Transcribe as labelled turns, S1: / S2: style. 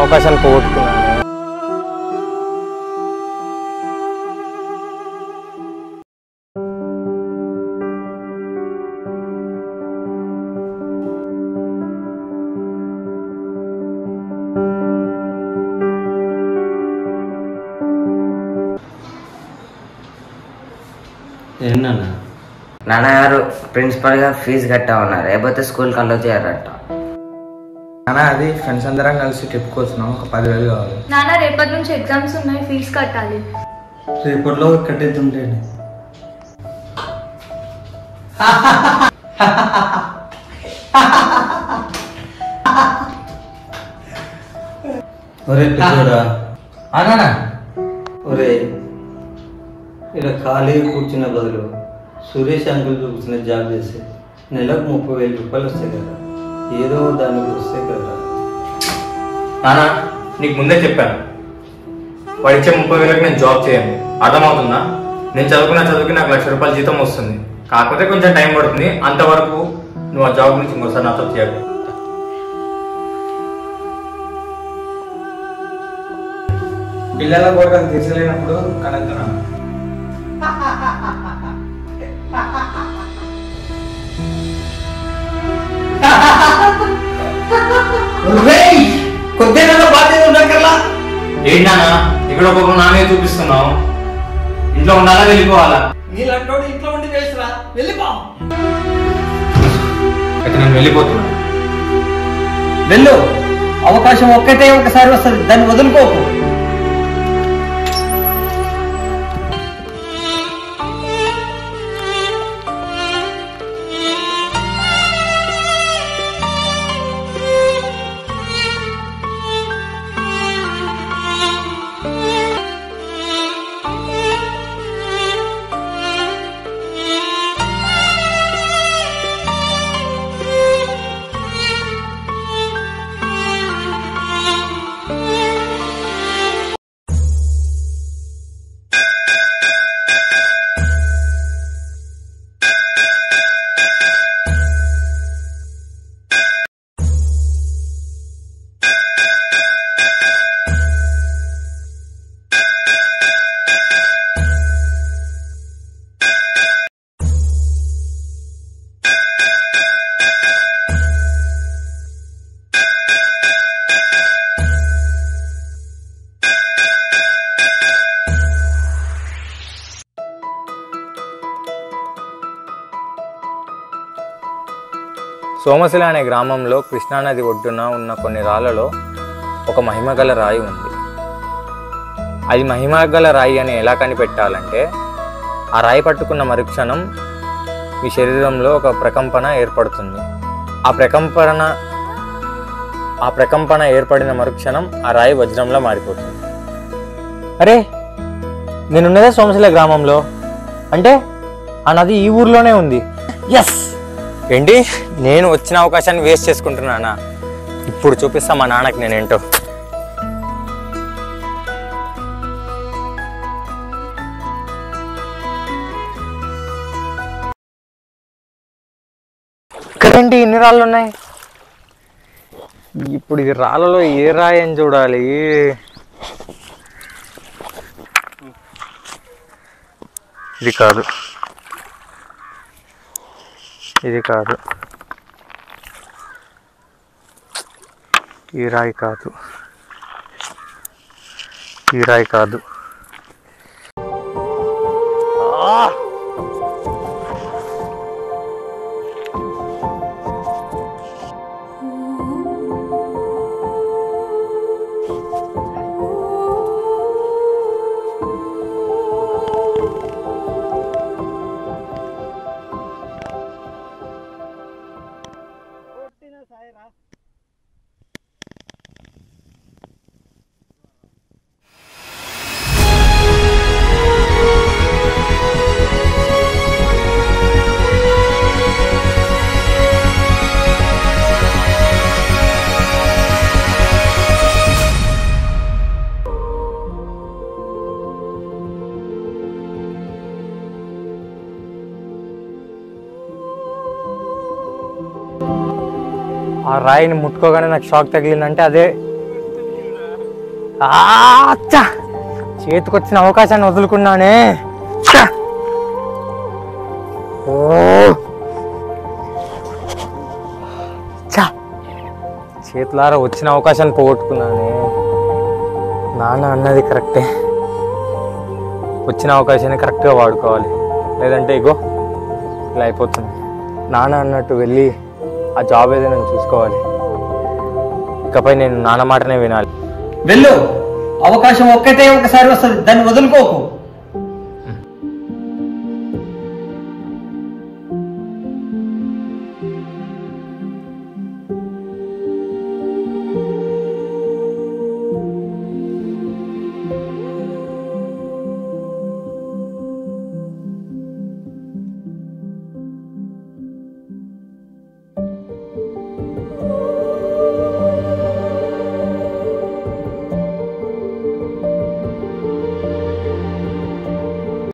S1: అవకాశాన్ని పోగొట్టుకున్నాను
S2: ఏంటన్నా
S3: నాన్నగారు ప్రిన్సిపల్ గా ఫీజు కట్టామన్నారు లేకపోతే స్కూల్కి అలో చేయరట
S4: అన్న అది ఫ్రెండ్స్ అందరం కలిసి ట్రిప్కి వచ్చినాం ఒక పదివేలు కావాలి
S5: నాన్న రేపటి నుంచి ఎగ్జామ్స్ ఉన్నాయి ఫీజు కట్టాలి
S2: రేపట్లో కట్టేద్దాంలే ఒరే పిచ్చోడా
S4: అన్నా
S2: ఒరే ఇలా ఖాళీగా కూర్చున్న బదులు సురేష్ అంకుల్ చూపించిన జాబ్ చేస్తే నెలకు ముప్పై వేల రూపాయలు వస్తాయి కదా ఏదో దానికి వస్తాయి కదా
S1: నానా నీకు ముందే చెప్పాను వాడు ఇచ్చే ముప్పై వేలకు నేను జాబ్ చేయను అర్థమవుతుందా నేను చదువుకున్న చదువుకి నాకు లక్ష రూపాయల జీతం వస్తుంది కాకపోతే కొంచెం టైం పడుతుంది అంతవరకు నువ్వు ఆ జాబ్ నుంచి ఇంకోసారి నాతో చేయాలి
S4: పిల్లల కోరికలు తీర్చలేనప్పుడు కనుక్కున్నాం
S2: కొద్దిగా బాధ్యత ఉండక్కర్లా
S1: ఏంటి నాన్న ఇక్కడ ఒక్కొక్క నానే చూపిస్తున్నావు ఇంట్లో ఉండాలా వెళ్ళిపోవాలా
S2: నీళ్ళంటోడు ఇంట్లో ఉండి వేసిరా వెళ్ళిపో
S1: అయితే నేను వెళ్ళిపోతున్నాను
S2: వెళ్ళు అవకాశం ఒక్కటే ఒకసారి వస్తుంది దాన్ని వదులుకోకు
S1: సోమశిల అనే గ్రామంలో కృష్ణానది ఒడ్డున ఉన్న కొన్ని రాళ్లలో ఒక మహిమగల రాయి ఉంది అది మహిమగల రాయి అని ఎలా కనిపెట్టాలంటే ఆ రాయి పట్టుకున్న మరుక్షణం మీ శరీరంలో ఒక ప్రకంపన ఏర్పడుతుంది ఆ ప్రకంపన ఆ ప్రకంపన ఏర్పడిన మరుక్షణం ఆ రాయి వజ్రంలో మారిపోతుంది అరే నేనున్నదే సోమశిల గ్రామంలో అంటే ఆ నది ఈ ఊర్లోనే ఉంది ఎస్ ఏంటి నేను వచ్చిన అవకాశాన్ని వేస్ట్ చేసుకుంటున్నానా ఇప్పుడు చూపిస్తా మా నాన్నకి నేనేంటో ఇక్కడేంటి ఇన్ని రాళ్ళు ఉన్నాయి ఇప్పుడు ఇది రాళ్ళలో ఏ రాయి అని చూడాలి ఇది కాదు ఇది కాదు ఈ రాయి కాదు ఈ రాయి కాదు ఆ! ఆ రాయిని ముట్టుకోగానే నాకు షాక్ తగిలిందంటే అదే ఆచ్చా చేతికొచ్చిన అవకాశాన్ని వదులుకున్నానే చ్చ! ఓ చ్చ! చేతులారా వచ్చిన అవకాశాన్ని పోగొట్టుకున్నానే నాన్న అన్నది కరెక్టే వచ్చిన అవకాశాన్ని కరెక్ట్గా వాడుకోవాలి లేదంటే ఇగో ఇలా అయిపోతుంది నాన్న అన్నట్టు వెళ్ళి ఆ జాబ్ ఏదైనా చూసుకోవాలి ఇకపై నేను నాన్న మాటనే వినాలి
S2: వెళ్ళు అవకాశం ఒక్కటే ఒకసారి వస్తుంది దాన్ని వదులుకోకు